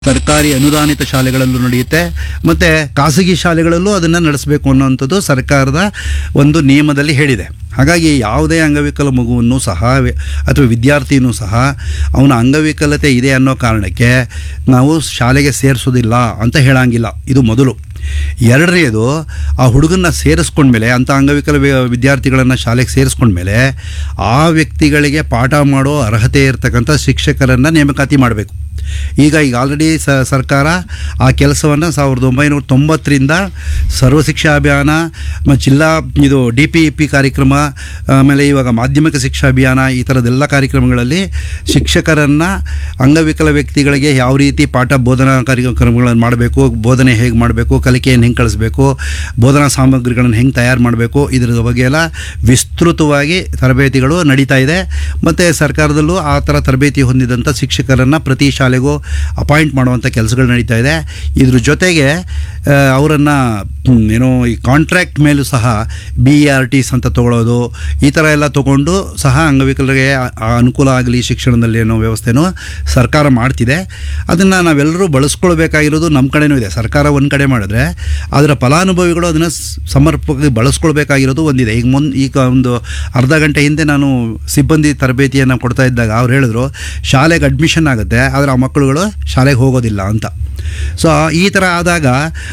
ಸರ್ಕಾರಿ ಅನುದಾನಿತ ಶಾಲೆಗಳಲ್ಲೂ ನಡೆಯುತ್ತೆ ಮತ್ತು ಖಾಸಗಿ ಶಾಲೆಗಳಲ್ಲೂ ಅದನ್ನು ನಡೆಸಬೇಕು ಅನ್ನೋವಂಥದ್ದು ಸರ್ಕಾರದ ಒಂದು ನಿಯಮದಲ್ಲಿ ಹೇಳಿದೆ ಹಾಗಾಗಿ ಯಾವುದೇ ಅಂಗವಿಕಲ ಮಗುವನ್ನು ಸಹ ವಿ- ಅಥವಾ ವಿದ್ಯಾರ್ಥಿನೂ ಸಹ ಅವನ ಅಂಗವಿಕಲತೆ ಇದೆ ಅನ್ನೋ ಕಾರಣಕ್ಕೆ ನಾವು ಶಾಲೆಗೆ ಸೇರಿಸೋದಿಲ್ಲ ಅಂತ ಹೇಳಂಗಿಲ್ಲ ಇದು ಮೊದಲು ಎರಡನೇದು ಆ ಹುಡುಗನ್ನ ಸೇರಿಸ್ಕೊಂಡ್ಮೇಲೆ ಅಂಥ ಅಂಗವಿಕಲ ವಿ- ವಿದ್ಯಾರ್ಥಿಗಳನ್ನು ಶಾಲೆಗೆ ಸೇರಿಸ್ಕೊಂಡ್ಮೇಲೆ ಆ ವ್ಯಕ್ತಿಗಳಿಗೆ ಪಾಠ ಮಾಡೋ ಅರ್ಹತೆ ಇರತಕ್ಕಂಥ ಶಿಕ್ಷಕರನ್ನು ನೇಮಕಾತಿ ಮಾಡಬೇಕು ಈಗ ಈಗ ಆಲ್ರೆಡಿ ಸ ಸರ್ಕಾರ ಆ ಕೆಲಸವನ್ನು ಸಾವಿರದ ಒಂಬೈನೂರ ತೊಂಬತ್ತರಿಂದ ಸರ್ವಶಿಕ್ಷಾ ಅಭಿಯಾನ ಮ- ಜಿಲ್ಲಾ ಇದು ಡಿ ಪಿ ಇ ಪಿ ಕಾರ್ಯಕ್ರಮ ಆಮೇಲೆ ಇವಾಗ ಮಾಧ್ಯಮಿಕ ಶಿಕ್ಷಾ ಅಭಿಯಾನ ಈ ಥರದ್ದೆಲ್ಲ ಕಾರ್ಯಕ್ರಮಗಳಲ್ಲಿ ಶಿಕ್ಷಕರನ್ನು ಅಂಗವಿಕಲ ವ್ಯಕ್ತಿಗಳಿಗೆ ಯಾವ ರೀತಿ ಪಾಠ ಬೋಧನಾ ಕಾರ್ಯಕ್ರಮಗಳನ್ನು ಮಾಡಬೇಕು ಬೋಧನೆ ಹೇಗೆ ಮಾಡಬೇಕು ಕಲಿಕೆಯನ್ನು ಹೆಂಗೆ ಕಳಿಸ್ಬೇಕು ಬೋಧನಾ ಸಾಮಗ್ರಿಗಳನ್ನು ಹೆಂಗೆ ತಯಾರು ಮಾಡಬೇಕು ಇದರ ಬಗ್ಗೆ ಎಲ್ಲ ವಿಸ್ತೃತವಾಗಿ ತರಬೇತಿಗಳು ನಡೀತಾ ಇದೆ ಮತ್ತು ಸರ್ಕಾರದಲ್ಲೂ ಆ ಥರ ತರಬೇತಿ ಹೊಂದಿದಂಥ ಶಿಕ್ಷಕರನ್ನು ಪ್ರತಿ ಶಾಲೆಗೂ ಅಪಾಯಿಂಟ್ ಮಾಡುವಂಥ ಕೆಲಸಗಳು ನಡೀತಾ ಇದೆ ಇದ್ರ ಜೊತೆಗೆ ಅವರನ್ನು ಏನೋ ಈ ಕಾಂಟ್ರಾಕ್ಟ್ ಮೇಲೂ ಸಹ ಬಿ ಆರ್ ಟಿಸ್ ಅಂತ ತೊಗೊಳೋದು ಈ ಥರ ಎಲ್ಲ ತೊಗೊಂಡು ಸಹ ಅಂಗವಿಕಲರಿಗೆ ಆ- ಆ ಅನುಕೂಲ ಆಗಲಿ ಶಿಕ್ಷಣದಲ್ಲಿ ಅನ್ನೋ ವ್ಯವಸ್ಥೆನೂ ಸರ್ಕಾರ ಮಾಡ್ತಿದೆ ಅದನ್ನು ನಾವೆಲ್ಲರೂ ಬಳಸ್ಕೊಳ್ಬೇಕಾಗಿರೋದು ನಮ್ಮ ಕಡೆನೂ ಇದೆ ಸರ್ಕಾರ ಒಂದು ಕಡೆ ಮಾಡಿದ್ರೆ ಅದರ ಫಲಾನುಭವಿಗಳು ಅದನ್ನು ಸಮರ್ಪಕವಾಗಿ ಬಳಸ್ಕೊಳ್ಬೇಕಾಗಿರೋದು ಒಂದಿದೆ ಈಗ ಮುನ್ ಈಗ ಒಂದು ಅರ್ಧ ಗಂಟೆ ಹಿಂದೆ ನಾನು ಸಿಬ್ಬಂದಿ ತರಬೇತಿಯನ್ನು ಕೊಡ್ತಾ ಇದ್ದಾಗ ಅವ್ರು ಹೇಳಿದ್ರು ಶಾಲೆಗೆ ಅಡ್ಮಿಷನ್ ಆಗುತ್ತೆ ಆದರೆ ಆ ಮಕ್ಕಳುಗಳು ಶಾಲೆಗೆ ಹೋಗೋದಿಲ್ಲ ಅಂತ ಸೊ ಈ ಥರ ಆದಾಗ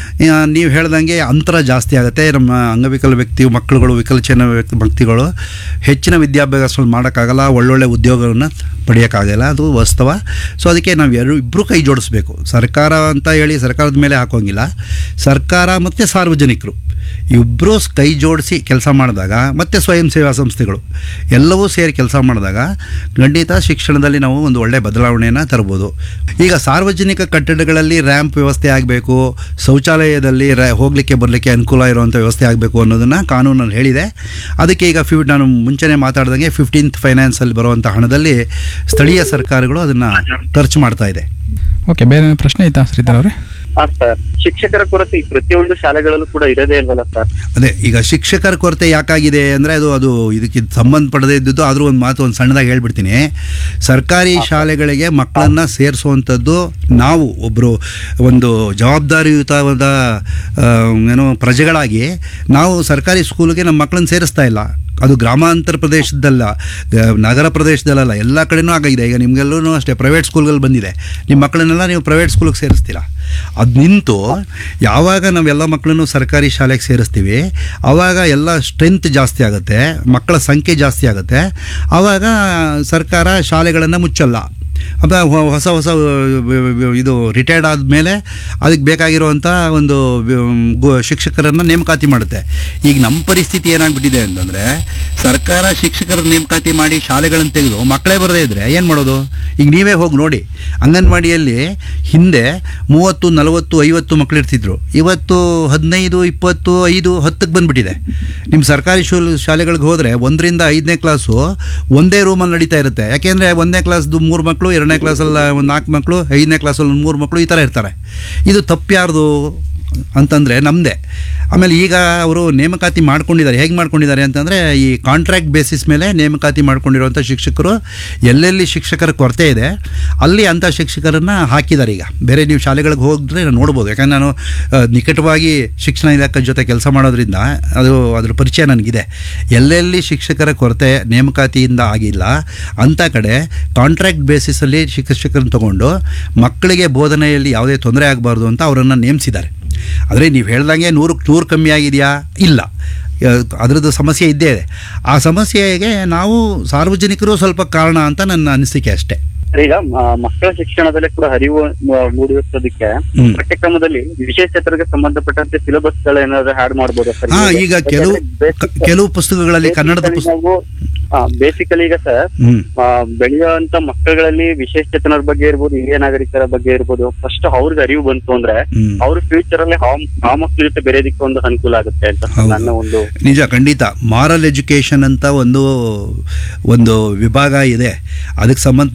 ನೀವು ಹೇಳ್ದಂಗೆ ಅಂತರ ಜಾಸ್ತಿ ಆಗುತ್ತೆ ನಮ್ಮ ಅಂಗವಿಕಲ ವ್ಯಕ್ತಿ ಮಕ್ಕಳುಗಳು ವಿಕಲಚೇತನ ವ್ಯಕ್ತಿ ವ್ಯಕ್ತಿಗಳು ಹೆಚ್ಚಿನ ವಿದ್ಯಾಭ್ಯಾಸಗಳು ಮಾಡೋಕ್ಕಾಗಲ್ಲ ಒಳ್ಳೊಳ್ಳೆ ಉದ್ಯೋಗವನ್ನು ಪಡೆಯೋಕ್ಕಾಗಲ್ಲ ಅದು ವಾಸ್ತವ ಸೊ ಅದಕ್ಕೆ ನಾವು ಎರಡು ಇಬ್ಬರು ಕೈ ಜೋಡಿಸ್ಬೇಕು ಸರ್ಕಾರ ಅಂತ ಹೇಳಿ ಸರ್ಕಾರದ ಮೇಲೆ ಹಾಕೋಂಗಿಲ್ಲ ಸರ್ಕಾರ ಮತ್ತು ಸಾರ್ವಜನಿಕರು ಇಬ್ಬರೂ ಕೈ ಜೋಡಿಸಿ ಕೆಲಸ ಮಾಡಿದಾಗ ಮತ್ತು ಸ್ವಯಂ ಸೇವಾ ಸಂಸ್ಥೆಗಳು ಎಲ್ಲವೂ ಸೇರಿ ಕೆಲಸ ಮಾಡಿದಾಗ ಖಂಡಿತ ಶಿಕ್ಷಣದಲ್ಲಿ ನಾವು ಒಂದು ಒಳ್ಳೆಯ ಬದಲಾವಣೆಯನ್ನು ತರ್ಬೋದು ಈಗ ಸಾರ್ವಜನಿಕ ಕಟ್ಟಡಗಳಲ್ಲಿ ರ್ಯಾಂಪ್ ವ್ಯವಸ್ಥೆ ಆಗಬೇಕು ಶೌಚಾಲಯದಲ್ಲಿ ರ್ಯಾ ಹೋಗಲಿಕ್ಕೆ ಬರಲಿಕ್ಕೆ ಅನುಕೂಲ ಇರುವಂಥ ವ್ಯವಸ್ಥೆ ಆಗಬೇಕು ಅನ್ನೋದನ್ನು ಕಾನೂನಲ್ಲಿ ಹೇಳಿದೆ ಅದಕ್ಕೆ ಈಗ ಫಿಫ್ ನಾನು ಮುಂಚೆನೇ ಮಾತಾಡ್ದಂಗೆ ಫಿಫ್ಟೀನ್ತ್ ಫೈನಾನ್ಸಲ್ಲಿ ಬರುವಂಥ ಹಣದಲ್ಲಿ ಸ್ಥಳೀಯ ಸರ್ಕಾರಗಳು ಅದನ್ನು ಖರ್ಚು ಮಾಡ್ತಾ ಇದೆ ಓಕೆ ಬೇರೆ ಏನಾದ್ರು ಪ್ರಶ್ನೆ ಐತಾ ಶ್ರೀಧರ್ ಅವರೇ ಹಾ ಸರ್ ಶಿಕ್ಷಕರ ಕೊರತೆ ಈ ಪ್ರತಿಯೊಂದು ಶಾಲೆಗಳಲ್ಲೂ ಕೂಡ ಇರೋದೇ ಇಲ್ವಲ್ಲ ಸರ್ ಅದೇ ಈಗ ಶಿಕ್ಷಕರ ಕೊರತೆ ಯಾಕಾಗಿದೆ ಅಂದರೆ ಅದು ಅದು ಇದಕ್ಕೆ ಸಂಬಂಧಪಡದೇ ಇದ್ದದ್ದು ಆದರೂ ಒಂದು ಮಾತು ಒಂದು ಸಣ್ಣದಾಗಿ ಹೇಳ್ಬಿಡ್ತೀನಿ ಸರ್ಕಾರಿ ಶಾಲೆಗಳಿಗೆ ಮಕ್ಕಳನ್ನು ಸೇರಿಸುವಂಥದ್ದು ನಾವು ಒಬ್ಬರು ಒಂದು ಜವಾಬ್ದಾರಿಯುತವಾದ ಆ, ಏನು ಪ್ರಜೆಗಳಾಗಿ ನಾವು ಸರ್ಕಾರಿ ಸ್ಕೂಲ್ಗೆ ನಮ್ಮ ಮಕ್ಕಳನ್ನ ಸೇರಿಸ್ತಾ ಇಲ್ಲ ಅದು ಗ್ರಾಮಾಂತರ ಪ್ರದೇಶದಲ್ಲ ಆ, ನಗರ ಪ್ರದೇಶದಲ್ಲ ಎಲ್ಲ ಕಡೆನೂ ಆಗಿದೆ ಈಗ ನಿಮಗೆಲ್ಲೂ ಅಷ್ಟೇ ಪ್ರೈವೇಟ್ ಸ್ಕೂಲ್ಗಳು ಬಂದಿದೆ ನಿಮ್ಮ ಮಕ್ಕಳನ್ನೆಲ್ಲ ನೀವು ಪ್ರೈವೇಟ್ ಸ್ಕೂಲಿಗೆ ಸೇರಿಸ್ತೀರಾ ಅದು ನಿಂತು ಯಾವಾಗ ನಾವೆಲ್ಲ ಮಕ್ಕಳನ್ನು ಸರ್ಕಾರಿ ಶಾಲೆಗೆ ಸೇರಿಸ್ತೀವಿ ಆವಾಗ ಎಲ್ಲ ಸ್ಟ್ರೆಂತ್ ಜಾಸ್ತಿ ಆಗುತ್ತೆ ಮಕ್ಕಳ ಸಂಖ್ಯೆ ಜಾಸ್ತಿ ಆಗುತ್ತೆ ಆವಾಗ ಸರ್ಕಾರ ಶಾಲೆಗಳನ್ನು ಮುಚ್ಚಲ್ಲ ಅದ ಹೊ- ಹೊಸ ಹೊಸ ಅಹ್, ಇದು ರಿಟೈರ್ಡ್ ಆದಮೇಲೆ ಅದಕ್ಕೆ ಬೇಕಾಗಿರುವಂಥ ಒಂದು ವ್- ಗು- ಶಿಕ್ಷಕರನ್ನು ನೇಮಕಾತಿ ಮಾಡುತ್ತೆ ಈಗ ನಮ್ಮ ಪರಿಸ್ಥಿತಿ ಏನಾಗ್ಬಿಟ್ಟಿದೆ ಅಂತಂದರೆ ಸರ್ಕಾರ ಶಿಕ್ಷಕರ ನೇಮಕಾತಿ ಮಾಡಿ ಶಾಲೆಗಳನ್ನು ತೆಗೆದು ಮಕ್ಕಳೇ ಬರದೇ ಇದ್ದರೆ ಏನು ಮಾಡೋದು ಈಗ ನೀವೇ ಹೋಗಿ ನೋಡಿ ಅಂಗನವಾಡಿಯಲ್ಲಿ ಹಿಂದೆ ಮೂವತ್ತು ನಲವತ್ತು ಐವತ್ತು ಮಕ್ಕಳು ಇರ್ತಿದ್ರು ಇವತ್ತು ಹದಿನೈದು ಇಪ್ಪತ್ತು ಐದು ಹತ್ತಕ್ಕೆ ಬಂದುಬಿಟ್ಟಿದೆ ನಿಮ್ಮ ಸರ್ಕಾರಿ ಶೂಲ್ ಶಾಲೆಗಳಿಗೆ ಹೋದರೆ ಒಂದರಿಂದ ಐದನೇ ಕ್ಲಾಸು ಒಂದೇ ರೂಮಲ್ಲಿ ನಡೀತಾ ಇರುತ್ತೆ ಯಾಕೆಂದರೆ ಒಂದನೇ ಕ್ಲಾಸ್ದು ಮೂರು ಮಕ್ಕಳು ಎರಡನೇ ಕ್ಲಾಸಲ್ಲಿ ಒಂದು ನಾಲ್ಕು ಮಕ್ಕಳು ಐದನೇ ಕ್ಲಾಸಲ್ಲಿ ಒಂದು ಮೂರು ಮಕ್ಕಳು ಈ ಥರ ಇರ್ತಾರೆ ಇದು ತಪ್ಪು ಯಾರ್ದು ಅಂತಂದರೆ ನಮ್ಮದೇ ಆಮೇಲೆ ಈಗ ಅವರು ನೇಮಕಾತಿ ಮಾಡ್ಕೊಂಡಿದ್ದಾರೆ ಹೇಗೆ ಮಾಡ್ಕೊಂಡಿದ್ದಾರೆ ಅಂತಂದರೆ ಈ ಕಾಂಟ್ರಾಕ್ಟ್ ಬೇಸಿಸ್ ಮೇಲೆ ನೇಮಕಾತಿ ಮಾಡ್ಕೊಂಡಿರುವಂಥ ಶಿಕ್ಷಕರು ಎಲ್ಲೆಲ್ಲಿ ಶಿಕ್ಷಕರ ಕೊರತೆ ಇದೆ ಅಲ್ಲಿ ಅಂಥ ಶಿಕ್ಷಕರನ್ನು ಹಾಕಿದ್ದಾರೆ ಈಗ ಬೇರೆ ನೀವು ಶಾಲೆಗಳಿಗೆ ಹೋಗಿದ್ರೆ ನೋಡ್ಬೋದು ಯಾಕಂದ್ರೆ ನಾನು ಆ, ನಿಕಟವಾಗಿ ಶಿಕ್ಷಣ ಇಲಾಖೆ ಜೊತೆ ಕೆಲಸ ಮಾಡೋದ್ರಿಂದ ಅದು ಅದ್ರ ಪರಿಚಯ ನನಗಿದೆ ಎಲ್ಲೆಲ್ಲಿ ಶಿಕ್ಷಕರ ಕೊರತೆ ನೇಮಕಾತಿಯಿಂದ ಆಗಿಲ್ಲ ಅಂಥ ಕಡೆ ಕಾಂಟ್ರಾಕ್ಟ್ ಬೇಸಿಸಲ್ಲಿ ಶಿಕ್ಷಕರನ್ನು ತಗೊಂಡು ಮಕ್ಕಳಿಗೆ ಬೋಧನೆಯಲ್ಲಿ ಯಾವುದೇ ತೊಂದರೆ ಆಗಬಾರ್ದು ಅಂತ ಅವರನ್ನು ನೇಮಿಸಿದ್ದಾರೆ ಆದರೆ ನೀವು ಹೇಳ್ದಂಗೆ ನೂರಕ್ಕೆ ನೂರು ಕಮ್ಮಿ ಆಗಿದೆಯಾ ಇಲ್ಲ ಅದರದ್ದು ಸಮಸ್ಯೆ ಇದ್ದೇ ಇದೆ ಆ ಸಮಸ್ಯೆಗೆ ನಾವು ಸಾರ್ವಜನಿಕರು ಸ್ವಲ್ಪ ಕಾರಣ ಅಂತ ನನ್ನ ಅನಿಸಿಕೆ ಅಷ್ಟೇ ಈಗ ಮ- ಮಕ್ಕಳ ಶಿಕ್ಷಣದಲ್ಲಿ ಕೂಡ ಹರಿವು ಮ- ಮೂಡಿಸೋದಕ್ಕೆ ಹ್ಮ್. ಪಠ್ಯಕ್ರಮದಲ್ಲಿ ವಿಶೇಷತರಿಗೆ ಸಂಬಂಧಪಟ್ಟಂತೆ ಸಿಲೆಬಸ್ ಗಳು ಏನಾದ್ರು ಆಡ್ ಮಾಡ್ಬೋದಾ ಸರ್ ಹಾ ಈಗ ಕೆಲವು ಕ- ಕೆಲವು ಪುಸ್ತಕಗಳಲ್ಲಿ ಕನ್ನಡದ ಪುಸ್ತಕ ಬೇಸಿಕಲಿ ಈಗ ಸರ್ ಹ್ಮ್ ಆ, ಬೆಳೆಯುವಂತ ಮಕ್ಕಳುಗಳಲ್ಲಿ ವಿಶೇಷಚೇತನರ ಬಗ್ಗೆ ಇರ್ಬೋದು ಹಿರಿಯ ನಾಗರಿಕರ ಬಗ್ಗೆ ಇರ್ಬೋದು ಫಸ್ಟ್ ಅವ್ರಿಗೆ ಅರಿವು ಬಂತು ಅಂದ್ರೆ ಹ್ಮ್ ಅವ್ರ ಫ್ಯೂಚರ್ ಅಲ್ಲಿ ಆ ಆ ಮಕ್ಳ ಜೊತೆ ಬೆರೆಯೋದಿಕ್ಕೆ ಒಂದು ಅನುಕೂಲ ಆಗುತ್ತೆ ಅಂತ ಹೌದು. ನನ್ನ ಒಂದು ನಿಜ ಖಂಡಿತ ಮಾರಲ್ ಎಜುಕೇಷನ್ ಅಂತ ಒಂದು ಒಂದು ವಿಭಾಗ ಇದೆ ಅದಕ್ಕೆ ಸಂಬಂಧಪಟ್ಟಂಥ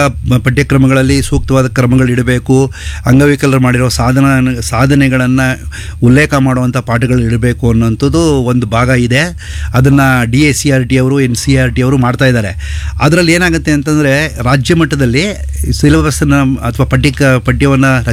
ಮ- ಪಠ್ಯಕ್ರಮಗಳಲ್ಲಿ ಸೂಕ್ತವಾದ ಕ್ರಮಗಳು ಇಡಬೇಕು ಅಂಗವಿಕಲರು ಮಾಡಿರೋ ಸಾಧನ ಸಾಧನೆಗಳನ್ನು ಉಲ್ಲೇಖ ಮಾಡುವಂಥ ಪಾಠಗಳು ಇಡಬೇಕು ಅನ್ನೋಂಥದ್ದು ಒಂದು ಭಾಗ ಇದೆ ಅದನ್ನು D S C R T ಅವರು ಎನ್ ಸಿ ಆರ್ ಟಿ ಅವರು ಮಾಡ್ತಾ ಇದ್ದಾರೆ ಅದರಲ್ಲಿ ಏನಾಗುತ್ತೆ ಅಂತಂದರೆ ರಾಜ್ಯ ಮಟ್ಟದಲ್ಲಿ ಸಿಲೆಬಸ್ನ ಅಥವಾ ಪಠ್ಯ ಪಠ್ಯವನ್ನು